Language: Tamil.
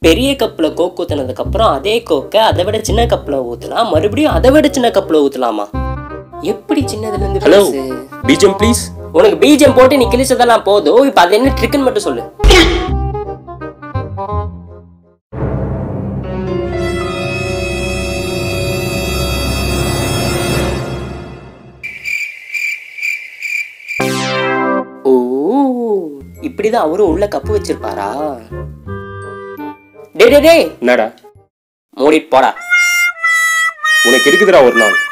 பெரிய கப்பில் கோக் ஊற்றுனதுக்கு அப்புறம் அதே கோக்கை அதை விட சின்ன கப்பில் ஊற்றலாம் மறுபடியும் அதை விட சின்ன கப்பில் ஊற்றலாமா எப்படி சின்னதுலேருந்து ஹலோ பெருசு? பிஜிஎம் ப்ளீஸ் உனக்கு பீஜம் போட்டு நீ கிழிச்சதெல்லாம் போதும் இப்போ அது என்ன ட்ரிக்குன்னு மட்டும் சொல்லு ஓ இப்படிதான் அவரும் உள்ள கப்பு வச்சிருப்பாரா டே டே டே என்னடா மூடிட்டு போடா உனக்கு இருக்குதுடா ஒரு நாள்